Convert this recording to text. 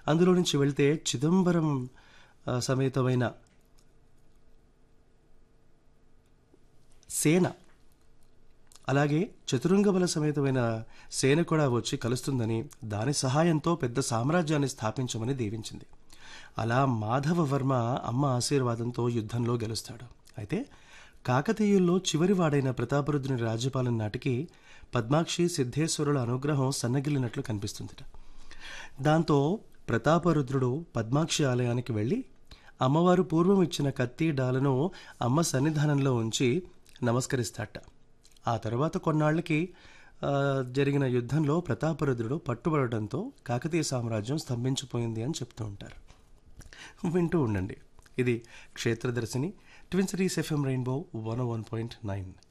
అందులో నుంచి వెళ్తే చిదంబరం ఆ, సమేతమైన సేన అలాగే చతురంగబల సమేతమైన సేన కూడా వచ్చి కలుస్తుందని దాని సహాయంతో పెద్ద సామ్రాజ్యాన్ని స్థాపించమని దీవించింది అలా మాధవవర్మ అమ్మ ఆశీర్వాదంతో యుద్ధంలో గెలుస్తాడు అయితే కాకతీయుల్లో చివరివాడైన ప్రతాపరుద్రుని రాజ్యపాలన నాటికి పద్మాక్షి సిద్ధేశ్వరుల అనుగ్రహం సన్నగిల్లినట్లు కనిపిస్తుందట దాంతో ప్రతాపరుద్రుడు పద్మాక్షి ఆలయానికి వెళ్ళి అమ్మవారు పూర్వం ఇచ్చిన కత్తి డాలను అమ్మ సన్నిధానంలో ఉంచి నమస్కరిస్తాట ఆ తర్వాత కొన్నాళ్ళకి ఆ, జరిగిన యుద్ధంలో ప్రతాపరుద్రుడు పట్టుబడటంతో కాకతీయ సామ్రాజ్యం స్తంభించిపోయింది అని చెప్తూ ఉంటారు వింటూ ఉండండి ఇది క్షేత్రదర్శిని twin cities FM rainbow one one point nine